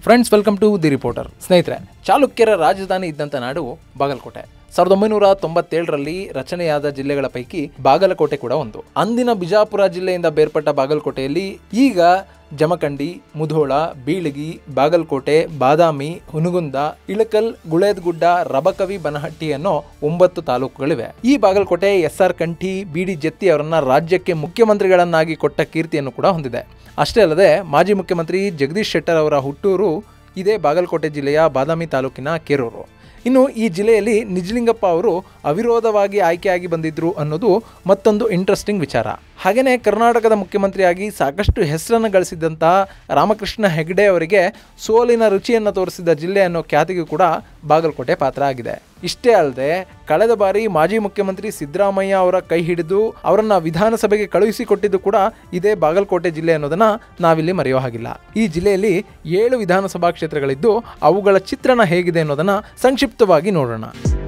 friends welcome to the reporter ಸ್ನೇಹಿತರೆ ಚಾಲುಕ್ಯರ ರಾಜಧಾನಿ ಇದ್ದಂಥ ನಾಡು ಬಾಗಲಕೋಟೆ ಸಾವಿರದ ಒಂಬೈನೂರ ತೊಂಬತ್ತೇಳರಲ್ಲಿ ರಚನೆಯಾದ ಜಿಲ್ಲೆಗಳ ಪೈಕಿ ಬಾಗಲಕೋಟೆ ಕೂಡ ಒಂದು ಅಂದಿನ ಬಿಜಾಪುರ ಜಿಲ್ಲೆಯಿಂದ ಬೇರ್ಪಟ್ಟ ಬಾಗಲಕೋಟೆಯಲ್ಲಿ ಈಗ ಜಮಖಂಡಿ ಮುಧೋಳ ಬೀಳಗಿ ಬಾಗಲಕೋಟೆ ಬಾದಾಮಿ ಹುನಗುಂದ ಇಳಕಲ್ ಗುಳೇದಗುಡ್ಡ ರಬಕವಿ ಬನಹಟ್ಟಿ ಅನ್ನೋ ಒಂಬತ್ತು ತಾಲೂಕುಗಳಿವೆ ಈ Bagalkote S R Kanthi B D Jatti ಅವರನ್ನ ರಾಜ್ಯಕ್ಕೆ ಮುಖ್ಯಮಂತ್ರಿಗಳನ್ನಾಗಿ ಕೊಟ್ಟ ಕೀರ್ತಿಯನ್ನು ಕೂಡ ಹೊಂದಿದೆ ಅಷ್ಟೇ ಅಲ್ಲದೆ ಮಾಜಿ ಮುಖ್ಯಮಂತ್ರಿ ಜಗದೀಶ್ ಶೆಟ್ಟರ್ ಅವರ ಹುಟ್ಟೂರು ಇದೇ ಬಾಗಲಕೋಟೆ ಜಿಲ್ಲೆಯ ಬಾದಾಮಿ ತಾಲೂಕಿನ ಕೇರೂರು ಇನ್ನು ಈ ಜಿಲ್ಲೆಯಲ್ಲಿ ನಿಜಲಿಂಗಪ್ಪ ಅವರು ಅವಿರೋಧವಾಗಿ ಆಯ್ಕೆಯಾಗಿ ಬಂದಿದ್ರು ಅನ್ನೋದು ಮತ್ತೊಂದು ಇಂಟ್ರೆಸ್ಟಿಂಗ್ ವಿಚಾರ ಹಾಗೆಯೇ ಕರ್ನಾಟಕದ ಮುಖ್ಯಮಂತ್ರಿಯಾಗಿ ಸಾಕಷ್ಟು ಹೆಸರನ್ನು ಗಳಿಸಿದ್ದಂತಹ ರಾಮಕೃಷ್ಣ ಹೆಗಡೆ ಅವರಿಗೆ ಸೋಲಿನ ರುಚಿಯನ್ನು ತೋರಿಸಿದ ಜಿಲ್ಲೆ ಅನ್ನೋ ಖ್ಯಾತಿಗೂ ಕೂಡ ಬಾಗಲಕೋಟೆ ಪಾತ್ರ ಆಗಿದೆ ಇಷ್ಟೇ ಅಲ್ಲದೆ ಕಳೆದ ಬಾರಿ ಮಾಜಿ ಮುಖ್ಯಮಂತ್ರಿ ಸಿದ್ದರಾಮಯ್ಯ ಅವರ ಕೈ ಹಿಡಿದು ಅವರನ್ನ ವಿಧಾನಸಭೆಗೆ ಕಳುಹಿಸಿಕೊಟ್ಟಿದ್ದು ಕೂಡ ಇದೇ ಬಾಗಲಕೋಟೆ ಜಿಲ್ಲೆ ಅನ್ನೋದನ್ನ ನಾವಿಲ್ಲಿ ಮರೆಯೋ ಹಾಗಿಲ್ಲ ಈ ಜಿಲ್ಲೆಯಲ್ಲಿ ಏಳು ವಿಧಾನಸಭಾ ಕ್ಷೇತ್ರಗಳಿದ್ದು ಅವುಗಳ ಚಿತ್ರಣ ಹೇಗಿದೆ ಅನ್ನೋದನ್ನ ಸಂಕ್ಷಿಪ್ತವಾಗಿ ನೋಡೋಣ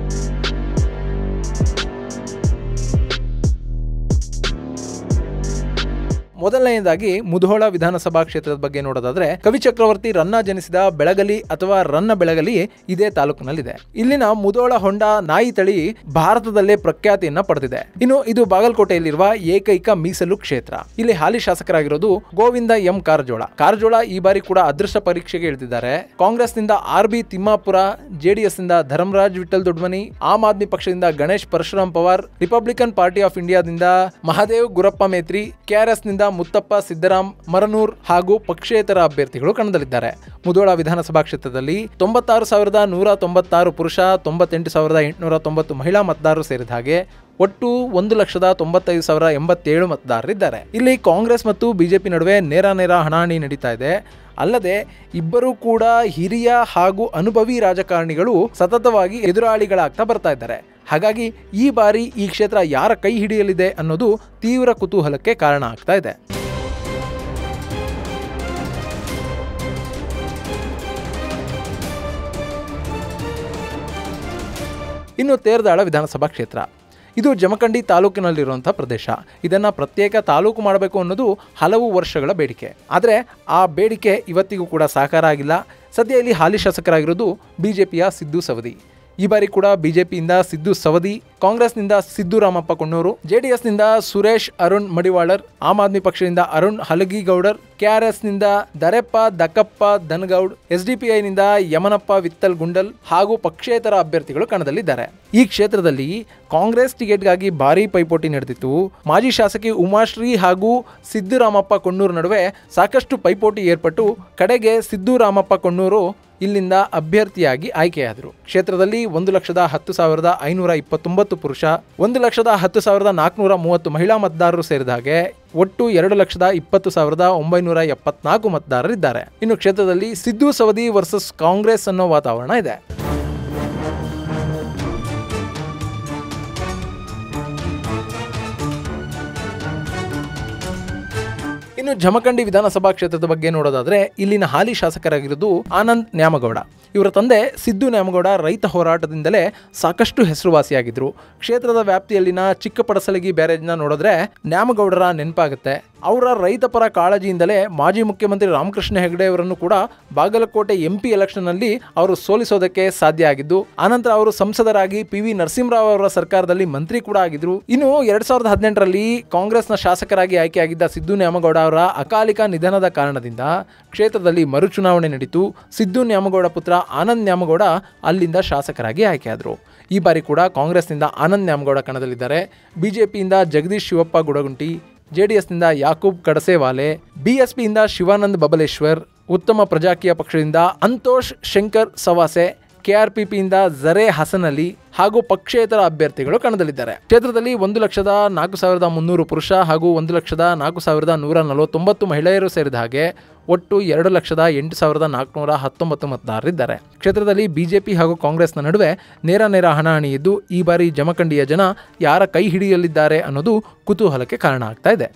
ಮೊದಲನೆಯದಾಗಿ ಮುಧೋಳ ವಿಧಾನಸಭಾ ಕ್ಷೇತ್ರದ ಬಗ್ಗೆ ನೋಡೋದಾದ್ರೆ ಕವಿ ಚಕ್ರವರ್ತಿ ರನ್ನ ಜನಿಸಿದ ಬೆಳಗಲಿ ಅಥವಾ ರನ್ನ ಬೆಳಗಲಿ ಇದೇ ತಾಲೂಕಿನಲ್ಲಿದೆ ಇಲ್ಲಿನ ಮುಧೋಳ ಹೊಂಡ ನಾಯಿ ತಳಿ ಭಾರತದಲ್ಲೇ ಪ್ರಖ್ಯಾತಿಯನ್ನ ಪಡೆದಿದೆ ಇನ್ನು ಇದು ಬಾಗಲಕೋಟೆಯಲ್ಲಿರುವ ಏಕೈಕ ಮೀಸಲು ಕ್ಷೇತ್ರ ಇಲ್ಲಿ ಹಾಲಿ ಶಾಸಕರಾಗಿರೋದು ಗೋವಿಂದ ಎಂ ಕಾರಜೋಳ ಕಾರಜೋಳ ಈ ಬಾರಿ ಕೂಡ ಅದೃಷ್ಟ ಪರೀಕ್ಷೆಗೆ ಇಳಿದಿದ್ದಾರೆ ಕಾಂಗ್ರೆಸ್ನಿಂದ ಆರ್ ಬಿ ತಿಮ್ಮಾಪುರ ಜೆಡಿಎಸ್ ನಿಂದ ಧರ್ಮರಾಜ್ ವಿಠಲ್ ದೊಡ್ಮನಿ ಆಮ್ ಆದ್ಮಿ ಪಕ್ಷದಿಂದ Ganesh Parashuram Pawar Republican Party of ಇಂಡಿಯಾದಿಂದ ಮಹಾದೇವ್ ಗುರಪ್ಪ ಮೇತ್ರಿ ಕೆಆರ್ಎಸ್ ನಿಂದ ಮುತ್ತಪ್ಪ ಸಿದ್ದರಾಮ್ ಮರನೂರ್ ಹಾಗೂ ಪಕ್ಷೇತರ ಅಭ್ಯರ್ಥಿಗಳು ಕಣದಲ್ಲಿದ್ದಾರೆ ಮುಧೋಳ ವಿಧಾನಸಭಾ ಕ್ಷೇತ್ರದಲ್ಲಿ ತೊಂಬತ್ತಾರು ಸಾವಿರದ ನೂರ ತೊಂಬತ್ತಾರು ಪುರುಷ ತೊಂಬತ್ತೆಂಟು ಸಾವಿರದ ಎಂಟುನೂರ ತೊಂಬತ್ತು ಮಹಿಳಾ ಮತದಾರರು ಸೇರಿದ ಹಾಗೆ ಒಟ್ಟು ಒಂದು ಲಕ್ಷದ ತೊಂಬತ್ತೈದು ಸಾವಿರ ಎಂಬತ್ತೇಳು ಮತದಾರರಿದ್ದಾರೆ ಇಲ್ಲಿ ಕಾಂಗ್ರೆಸ್ ಮತ್ತು ಬಿಜೆಪಿ ನಡುವೆ ನೇರ ನೇರ ಹಣಾಹಣಿ ನಡೀತಾ ಇದೆ ಅಲ್ಲದೆ ಇಬ್ಬರೂ ಕೂಡ ಹಿರಿಯ ಹಾಗೂ ಅನುಭವಿ ರಾಜಕಾರಣಿಗಳು ಸತತವಾಗಿ ಎದುರಾಳಿಗಳಾಗ್ತಾ ಬರ್ತಾ ಇದ್ದಾರೆ ಹಾಗಾಗಿ ಈ ಬಾರಿ ಈ ಕ್ಷೇತ್ರ ಯಾರ ಕೈ ಹಿಡಿಯಲಿದೆ ಅನ್ನೋದು ತೀವ್ರ ಕುತೂಹಲಕ್ಕೆ ಕಾರಣ ಆಗ್ತಾ ಇದೆ ಇನ್ನು ತೇರದಾಳ ವಿಧಾನಸಭಾ ಕ್ಷೇತ್ರ ಇದು ಜಮಖಂಡಿ ತಾಲೂಕಿನಲ್ಲಿರುವಂಥ ಪ್ರದೇಶ ಇದನ್ನು ಪ್ರತ್ಯೇಕ ತಾಲೂಕು ಮಾಡಬೇಕು ಅನ್ನೋದು ಹಲವು ವರ್ಷಗಳ ಬೇಡಿಕೆ ಆದರೆ ಆ ಬೇಡಿಕೆ ಇವತ್ತಿಗೂ ಕೂಡ ಸಾಕಾರ ಆಗಿಲ್ಲ ಸದ್ಯ ಇಲ್ಲಿ ಹಾಲಿ ಶಾಸಕರಾಗಿರೋದು ಬಿಜೆಪಿಯ ಸಿದ್ದು ಸವದಿ ಈ ಬಾರಿ ಕೂಡ ಬಿಜೆಪಿಯಿಂದ ಸಿದ್ದು ಸವದಿ ಕಾಂಗ್ರೆಸ್ನಿಂದ ಸಿದ್ದು ರಾಮಪ್ಪ ಕೊಣ್ಣೂರು ಜೆಡಿಎಸ್ನಿಂದ ಸುರೇಶ್ ಅರುಣ್ ಮಡಿವಾಳರ್ ಆಮ್ ಆದ್ಮಿ ಪಕ್ಷದಿಂದ ಅರುಣ್ ಹಲಗಿಗೌಡರ್ ಕೆಆರ್ಎಸ್ನಿಂದ ದರೆಪ್ಪ ದಕ್ಕಪ್ಪ ದನಗೌಡ್ ಎಸ್ಡಿಪಿಐನಿಂದ ಯಮನಪ್ಪ ವಿತ್ತಲ್ ಗುಂಡಲ್ ಹಾಗೂ ಪಕ್ಷೇತರ ಅಭ್ಯರ್ಥಿಗಳು ಕಣದಲ್ಲಿದ್ದಾರೆ ಈ ಕ್ಷೇತ್ರದಲ್ಲಿ ಕಾಂಗ್ರೆಸ್ ಟಿಕೆಟ್ಗಾಗಿ ಭಾರೀ ಪೈಪೋಟಿ ನಡೆದಿತ್ತು ಮಾಜಿ ಶಾಸಕಿ ಉಮಾಶ್ರೀ ಹಾಗೂ ಸಿದ್ದುರಾಮಪ್ಪ ಕೊಣ್ಣೂರು ನಡುವೆ ಸಾಕಷ್ಟು ಪೈಪೋಟಿ ಏರ್ಪಟ್ಟು ಕಡೆಗೆ ಸಿದ್ದುರಾಮಪ್ಪ ಕೊಣ್ಣೂರು ಇಲ್ಲಿಂದ ಅಭ್ಯರ್ಥಿಯಾಗಿ ಆಯ್ಕೆಯಾದರು ಕ್ಷೇತ್ರದಲ್ಲಿ ಒಂದು ಲಕ್ಷದ ಹತ್ತು ಸಾವಿರದ ಐನೂರ ಇಪ್ಪತ್ತೊಂಬತ್ತು ಪುರುಷ ಒಂದು ಲಕ್ಷದ ಹತ್ತು ಸಾವಿರದ ನಾಲ್ಕುನೂರ ಮೂವತ್ತು ಮಹಿಳಾ ಮತದಾರರು ಸೇರಿದ ಹಾಗೆ ಒಟ್ಟು ಎರಡು ಲಕ್ಷದ ಇಪ್ಪತ್ತು ಸಾವಿರದ ಒಂಬೈನೂರ ಎಪ್ಪತ್ನಾಲ್ಕು ಮತದಾರರಿದ್ದಾರೆ ಇನ್ನು ಕ್ಷೇತ್ರದಲ್ಲಿ ಸಿದ್ದು ಸವದಿ ವರ್ಸಸ್ ಕಾಂಗ್ರೆಸ್ ಅನ್ನೋ ವಾತಾವರಣ ಇದೆ ಇನ್ನು ಜಮಖಂಡಿ ವಿಧಾನಸಭಾ ಕ್ಷೇತ್ರದ ಬಗ್ಗೆ ನೋಡೋದಾದ್ರೆ ಇಲ್ಲಿನ ಹಾಲಿ ಶಾಸಕರಾಗಿರೋದು ಆನಂದ್ ನ್ಯಾಮಗೌಡ ಇವರ ತಂದೆ ಸಿದ್ದು ನ್ಯಾಮಗೌಡ ರೈತ ಹೋರಾಟದಿಂದಲೇ ಸಾಕಷ್ಟು ಹೆಸರುವಾಸಿಯಾಗಿದ್ರು ಕ್ಷೇತ್ರದ ವ್ಯಾಪ್ತಿಯಲ್ಲಿನ ಚಿಕ್ಕಪಡಸಲಗಿ ಬ್ಯಾರೇಜ್ನ ನೋಡಿದ್ರೆ ನ್ಯಾಮಗೌಡರ ನೆನಪಾಗುತ್ತೆ ಅವರ ರೈತಪರ ಕಾಳಜಿಯಿಂದಲೇ ಮಾಜಿ ಮುಖ್ಯಮಂತ್ರಿ ರಾಮಕೃಷ್ಣ ಹೆಗಡೆ ಅವರನ್ನು ಕೂಡ ಬಾಗಲಕೋಟೆ ಎಂ ಪಿ ಎಲೆಕ್ಷನ್ನಲ್ಲಿ ಅವರು ಸೋಲಿಸೋದಕ್ಕೆ ಸಾಧ್ಯ ಆಗಿದ್ದು ಆನಂತರ ಅವರು ಸಂಸದರಾಗಿ ಪಿ ವಿ ನರಸಿಂಹರಾವ್ ಅವರ ಸರ್ಕಾರದಲ್ಲಿ ಮಂತ್ರಿ ಕೂಡ ಆಗಿದ್ರು ಇನ್ನು ಎರಡ್ ಸಾವಿರದ ಹದಿನೆಂಟರಲ್ಲಿ ಕಾಂಗ್ರೆಸ್ನ ಶಾಸಕರಾಗಿ ಆಯ್ಕೆಯಾಗಿದ್ದ ಸಿದ್ದು ನ್ಯಾಮಗೌಡ ಅವರ ಅಕಾಲಿಕ ನಿಧನದ ಕಾರಣದಿಂದ ಕ್ಷೇತ್ರದಲ್ಲಿ ಮರುಚುನಾವಣೆ ನಡೀತು ಸಿದ್ದು ನ್ಯಾಮಗೌಡ ಪುತ್ರ ಆನಂದ್ ನ್ಯಾಮಗೌಡ ಅಲ್ಲಿಂದ ಶಾಸಕರಾಗಿ ಆಯ್ಕೆಯಾದರು ಈ ಬಾರಿ ಕೂಡ ಕಾಂಗ್ರೆಸ್ನಿಂದ ಆನಂದ್ ನ್ಯಾಮಗೌಡ ಕಣದಲ್ಲಿದ್ದಾರೆ ಬಿಜೆಪಿಯಿಂದ ಜಗದೀಶ್ ಶಿವಪ್ಪ ಗುಡಗುಂಟಿ ಜೆಡಿಎಸ್ನಿಂದ ಯಾಕೂಬ್ ಕಡಸೇವಾಲೆ ಬಿಎಸ್ಪಿಯಿಂದ ಶಿವಾನಂದ್ ಬಬಲೇಶ್ವರ್ ಉತ್ತಮ ಪ್ರಜಾಕೀಯ ಪಕ್ಷದಿಂದ ಅಂತೋಷ್ ಶಂಕರ್ ಸವಾಸೆ ಕೆಆರ್ಪಿಪಿಯಿಂದ ಜರೆ ಹಸನ್ ಅಲಿ ಹಾಗೂ ಪಕ್ಷೇತರ ಅಭ್ಯರ್ಥಿಗಳು ಕಣದಲ್ಲಿದ್ದಾರೆ ಕ್ಷೇತ್ರದಲ್ಲಿ ಒಂದು ಲಕ್ಷದ ನಾಲ್ಕು ಸಾವಿರದ ಮುನ್ನೂರು ಪುರುಷ ಹಾಗೂ ಒಂದು ಲಕ್ಷದ ನಾಲ್ಕು ಸಾವಿರದ ನೂರ ನಲವತ್ತೊಂಬತ್ತು ಮಹಿಳೆಯರು ಸೇರಿದ ಹಾಗೆ ಒಟ್ಟು ಎರಡು ಲಕ್ಷದ ಎಂಟು ಸಾವಿರದ ನಾಲ್ಕುನೂರ ಹತ್ತೊಂಬತ್ತು ಮತದಾರರಿದ್ದಾರೆ ಕ್ಷೇತ್ರದಲ್ಲಿ ಬಿಜೆಪಿ ಹಾಗೂ ಕಾಂಗ್ರೆಸ್ನ ನಡುವೆ ನೇರ ನೇರ ಹಣಾಹಣಿ ಇದ್ದು ಈ ಬಾರಿ ಜಮಖಂಡಿಯ ಜನ ಯಾರ ಕೈ ಹಿಡಿಯಲಿದ್ದಾರೆ ಅನ್ನೋದು ಕುತೂಹಲಕ್ಕೆ ಕಾರಣ ಆಗ್ತಾ ಇದೆ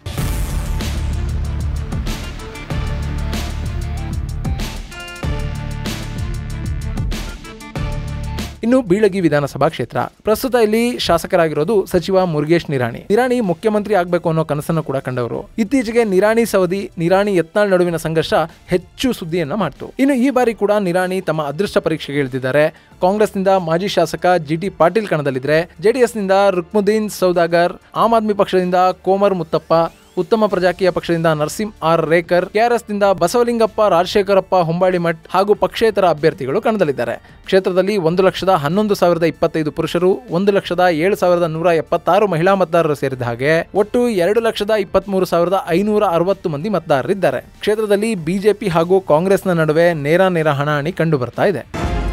ಇನ್ನು ಬೀಳಗಿ ವಿಧಾನಸಭಾ ಕ್ಷೇತ್ರ ಪ್ರಸ್ತುತ ಇಲ್ಲಿ ಶಾಸಕರಾಗಿರೋದು ಸಚಿವ ಮುರುಗೇಶ್ ನಿರಾಣಿ ನಿರಾಣಿ ಮುಖ್ಯಮಂತ್ರಿ ಆಗಬೇಕು ಅನ್ನೋ ಕನಸನ್ನು ಕೂಡ ಕಂಡವರು ಇತ್ತೀಚೆಗೆ ನಿರಾಣಿ ಸವದಿ ನಿರಾಣಿ ಯತ್ನಾಳ್ ನಡುವಿನ ಸಂಘರ್ಷ ಹೆಚ್ಚು ಸುದ್ದಿಯನ್ನ ಮಾಡಿತು ಇನ್ನು ಈ ಬಾರಿ ಕೂಡ ನಿರಾಣಿ ತಮ್ಮ ಅದೃಷ್ಟ ಪರೀಕ್ಷೆಗೆ ಇಳಿದಿದ್ದಾರೆ ಕಾಂಗ್ರೆಸ್ನಿಂದ ಮಾಜಿ ಶಾಸಕ ಜಿ ಟಿ ಪಾಟೀಲ್ ಕಣದಲ್ಲಿದ್ರೆ ಜೆಡಿಎಸ್ನಿಂದ ರುಕ್ಮುದ್ದೀನ್ ಸೌದಾಗರ್ ಆಮ್ ಆದ್ಮಿ ಪಕ್ಷದಿಂದ ಕೋಮರ್ ಮುತ್ತಪ್ಪ ಉತ್ತಮ ಪ್ರಜಾಕೀಯ ಪಕ್ಷದಿಂದ ನರಸಿಂಹ ಆರ್ ರೇಕರ್ ಕೆಆರ್ಎಸ್ನಿಂದ ಬಸವಲಿಂಗಪ್ಪ ರಾಜಶೇಖರಪ್ಪ ಹೊಂಬಾಳಿ ಮಠ್ ಹಾಗೂ ಪಕ್ಷೇತರ ಅಭ್ಯರ್ಥಿಗಳು ಕಣದಲ್ಲಿದ್ದಾರೆ ಕ್ಷೇತ್ರದಲ್ಲಿ ಒಂದು ಲಕ್ಷದ ಹನ್ನೊಂದು ಸಾವಿರದ ಇಪ್ಪತ್ತೈದು ಪುರುಷರು ಒಂದು ಲಕ್ಷದ ಏಳು ಸಾವಿರದ ನೂರ ಎಪ್ಪತ್ತಾರು ಮಹಿಳಾ ಮತದಾರರು ಸೇರಿದ ಹಾಗೆ ಒಟ್ಟು ಎರಡು ಲಕ್ಷದ ಇಪ್ಪತ್ಮೂರು ಸಾವಿರದ ಐನೂರ ಅರವತ್ತು ಮಂದಿ ಮತದಾರರಿದ್ದಾರೆ ಕ್ಷೇತ್ರದಲ್ಲಿ ಬಿಜೆಪಿ ಹಾಗೂ ಕಾಂಗ್ರೆಸ್ನ ನಡುವೆ ನೇರ ನೇರ ಹಣಾಹಣಿ ಕಂಡು ಬರ್ತಾ ಇದೆ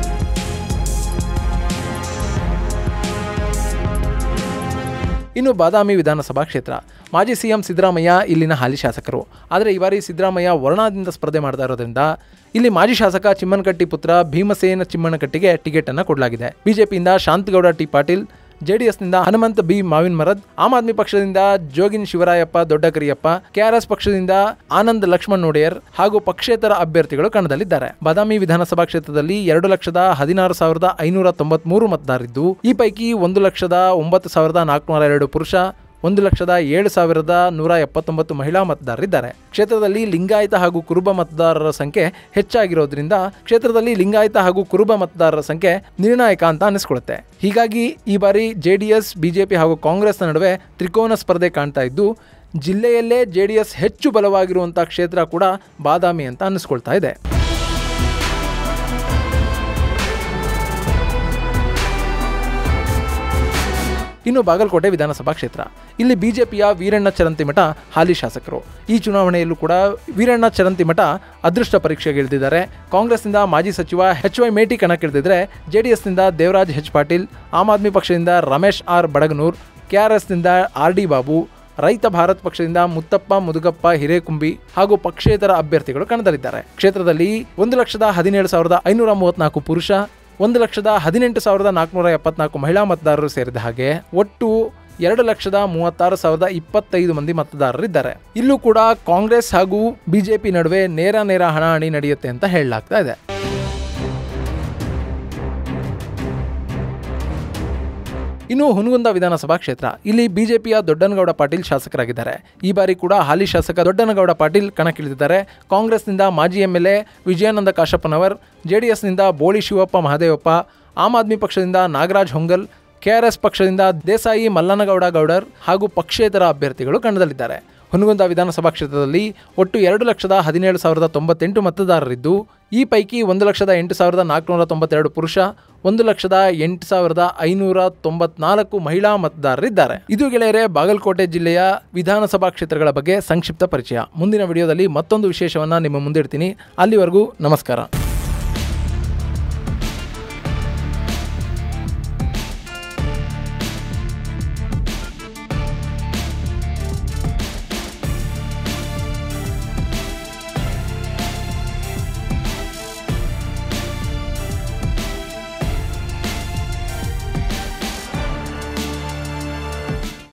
ಇನ್ನು ಬಾದಾಮಿ ವಿಧಾನಸಭಾ ಕ್ಷೇತ್ರ ಮಾಜಿ ಸಿಎಂ ಸಿದ್ದರಾಮಯ್ಯ ಇಲ್ಲಿನ ಹಾಲಿ ಶಾಸಕರು ಆದರೆ ಈ ಬಾರಿ ಸಿದ್ದರಾಮಯ್ಯ ವರ್ಣದಿಂದ ಸ್ಪರ್ಧೆ ಮಾಡ್ತಾ ಇರೋದ್ರಿಂದ ಇಲ್ಲಿ ಮಾಜಿ ಶಾಸಕ ಚಿಮ್ಮನಕಟ್ಟಿ ಪುತ್ರ ಭೀಮಸೇನ ಚಿಮ್ಮನಕಟ್ಟಿಗೆ ಟಿಕೆಟ್ ಅನ್ನು ಕೊಡಲಾಗಿದೆ ಬಿಜೆಪಿಯಿಂದ ಶಾಂತಗೌಡ ಟಿ ಪಾಟೀಲ್ ಜೆಡಿಎಸ್ನಿಂದ ಹನುಮಂತ ಬಿ ಮಾವಿನ್ ಮರದ್ ಆಮ್ ಆದ್ಮಿ ಪಕ್ಷದಿಂದ ಜೋಗಿನ್ ಶಿವರಾಯಪ್ಪ ದೊಡ್ಡಕರಿಯಪ್ಪ ಕೆಆರ್ಎಸ್ ಪಕ್ಷದಿಂದ ಆನಂದ್ ಲಕ್ಷ್ಮಣ್ ಒಡೆಯರ್ ಹಾಗೂ ಪಕ್ಷೇತರ ಅಭ್ಯರ್ಥಿಗಳು ಕಣದಲ್ಲಿದ್ದಾರೆ ಬಾದಾಮಿ ವಿಧಾನಸಭಾ ಕ್ಷೇತ್ರದಲ್ಲಿ ಎರಡು ಲಕ್ಷದ ಹದಿನಾರು ಸಾವಿರದ ಐನೂರ ತೊಂಬತ್ಮೂರು ಮತದಾರರಿದ್ದು ಈ ಪೈಕಿ ಒಂದು ಲಕ್ಷದ ಒಂಬತ್ತು ಸಾವಿರದ ನಾಲ್ಕುನೂರ ಎರಡು ಪುರುಷ ಒಂದು ಲಕ್ಷದ ಏಳು ಸಾವಿರದ ನೂರ ಎಪ್ಪತ್ತೊಂಬತ್ತು ಮಹಿಳಾ ಮತದಾರರಿದ್ದಾರೆ ಕ್ಷೇತ್ರದಲ್ಲಿ ಲಿಂಗಾಯತ ಹಾಗೂ ಕುರುಬ ಮತದಾರರ ಸಂಖ್ಯೆ ಹೆಚ್ಚಾಗಿರೋದ್ರಿಂದ ಕ್ಷೇತ್ರದಲ್ಲಿ ಲಿಂಗಾಯತ ಹಾಗೂ ಕುರುಬ ಮತದಾರರ ಸಂಖ್ಯೆ ನಿರ್ಣಾಯಕ ಅಂತ ಅನಿಸ್ಕೊಳ್ಳುತ್ತೆ ಹೀಗಾಗಿ ಈ ಬಾರಿ ಜೆಡಿಎಸ್ ಬಿಜೆಪಿ ಹಾಗೂ ಕಾಂಗ್ರೆಸ್ನ ನಡುವೆ ತ್ರಿಕೋನ ಸ್ಪರ್ಧೆ ಕಾಣ್ತಾ ಇದ್ದು ಜಿಲ್ಲೆಯಲ್ಲೇ ಜೆಡಿಎಸ್ ಹೆಚ್ಚು ಬಲವಾಗಿರುವಂಥ ಕ್ಷೇತ್ರ ಕೂಡ ಬಾದಾಮಿ ಅಂತ ಅನ್ನಿಸ್ಕೊಳ್ತಾ ಇದೆ ಇನ್ನು ಬಾಗಲಕೋಟೆ ವಿಧಾನಸಭಾ ಕ್ಷೇತ್ರ ಇಲ್ಲಿ ಬಿಜೆಪಿಯ ವೀರಣ್ಣ ಚರಂತಿಮಠ ಹಾಲಿ ಶಾಸಕರು ಈ ಚುನಾವಣೆಯಲ್ಲೂ ಕೂಡ ವೀರಣ್ಣ ಚರಂತಿಮಠ ಅದೃಷ್ಟ ಪರೀಕ್ಷೆಗೆ ಇಳಿದಿದ್ದಾರೆ ಕಾಂಗ್ರೆಸ್ನಿಂದ ಮಾಜಿ ಸಚಿವ ಎಚ್ ವೈ ಮೇಟಿ ಕಣಕ್ಕಿಳಿದಿದ್ರೆ ಜೆಡಿಎಸ್ನಿಂದ ದೇವರಾಜ್ ಹೆಚ್ ಪಾಟೀಲ್ ಆಮ್ ಆದ್ಮಿ ಪಕ್ಷದಿಂದ ರಮೇಶ್ ಆರ್ ಬಡಗನೂರ್ ಕೆಆರ್ಎಸ್ನಿಂದ ಆರ್ ಡಿ ಬಾಬು ರೈತ ಭಾರತ್ ಪಕ್ಷದಿಂದ ಮುತ್ತಪ್ಪ ಮುದುಗಪ್ಪ ಹಿರೇಕುಂಬಿ ಹಾಗೂ ಪಕ್ಷೇತರ ಅಭ್ಯರ್ಥಿಗಳು ಕಣದಲ್ಲಿದ್ದಾರೆ ಕ್ಷೇತ್ರದಲ್ಲಿ ಒಂದು ಲಕ್ಷದ ಹದಿನೇಳು ಸಾವಿರದ ಐನೂರ ಮೂವತ್ನಾಲ್ಕು ಪುರುಷ ಒಂದು ಲಕ್ಷದ ಹದಿನೆಂಟು ಸಾವಿರದ ನಾಲ್ಕುನೂರ ಎಪ್ಪತ್ನಾಲ್ಕು ಮಹಿಳಾ ಮತದಾರರು ಸೇರಿದ ಹಾಗೆ ಒಟ್ಟು ಎರಡು ಲಕ್ಷದ ಮೂವತ್ತಾರು ಸಾವಿರದ ಇಪ್ಪತ್ತೈದು ಮಂದಿ ಮತದಾರರಿದ್ದಾರೆ ಇಲ್ಲೂ ಕೂಡ ಕಾಂಗ್ರೆಸ್ ಹಾಗೂ ಬಿಜೆಪಿ ನಡುವೆ ನೇರ ನೇರ ಹಣಾಹಣಿ ನಡೆಯುತ್ತೆ ಅಂತ ಹೇಳಲಾಗ್ತಾ ಇದೆ ಇನ್ನು ಹುನಗುಂದ ವಿಧಾನಸಭಾ ಕ್ಷೇತ್ರ ಇಲ್ಲಿ ಬಿಜೆಪಿಯ ದೊಡ್ಡನಗೌಡ ಪಾಟೀಲ್ ಶಾಸಕರಾಗಿದ್ದಾರೆ ಈ ಬಾರಿ ಕೂಡ ಹಾಲಿ ಶಾಸಕ ದೊಡ್ಡನಗೌಡ ಪಾಟೀಲ್ ಕಣಕ್ಕಿಳಿದಿದ್ದಾರೆ ಕಾಂಗ್ರೆಸ್ನಿಂದ ಮಾಜಿ M L A Vijayananda Kashappanavar ಜೆಡಿಎಸ್ನಿಂದ ಬೋಳಿ ಶಿವಪ್ಪ ಮಹದೇವಪ್ಪ ಆಮ್ ಆದ್ಮಿ ಪಕ್ಷದಿಂದ ನಾಗರಾಜ್ ಹೊಂಗಲ್ ಕೆಆರ್ಎಸ್ ಪಕ್ಷದಿಂದ ದೇಸಾಯಿ ಮಲ್ಲನಗೌಡ ಗೌಡರ್ ಹಾಗೂ ಪಕ್ಷೇತರ ಅಭ್ಯರ್ಥಿಗಳು ಕಣದಲ್ಲಿದ್ದಾರೆ ಹುನಗುಂದ ವಿಧಾನಸಭಾ ಕ್ಷೇತ್ರದಲ್ಲಿ ಒಟ್ಟು ಎರಡು ಲಕ್ಷದ ಹದಿನೇಳು ಸಾವಿರದ ತೊಂಬತ್ತೆಂಟು ಮತದಾರರಿದ್ದು ಈ ಪೈಕಿ ಒಂದು ಲಕ್ಷದ ಎಂಟು ಸಾವಿರದ ನಾಲ್ಕುನೂರ ತೊಂಬತ್ತೆರಡು ಪುರುಷ ಒಂದು ಲಕ್ಷದ ಎಂಟು ಸಾವಿರದ ಐನೂರ ತೊಂಬತ್ನಾಲ್ಕು ಮಹಿಳಾ ಮತದಾರರಿದ್ದಾರೆ ಇದು ಗೆಳೆಯರೆ ಬಾಗಲಕೋಟೆ ಜಿಲ್ಲೆಯ ವಿಧಾನಸಭಾ ಕ್ಷೇತ್ರಗಳ ಬಗ್ಗೆ ಸಂಕ್ಷಿಪ್ತ ಪರಿಚಯ ಮುಂದಿನ ವಿಡಿಯೋದಲ್ಲಿ ಮತ್ತೊಂದು ವಿಶೇಷವನ್ನು ನಿಮ್ಮ ಮುಂದಿಡ್ತೀನಿ ಅಲ್ಲಿವರೆಗೂ ನಮಸ್ಕಾರ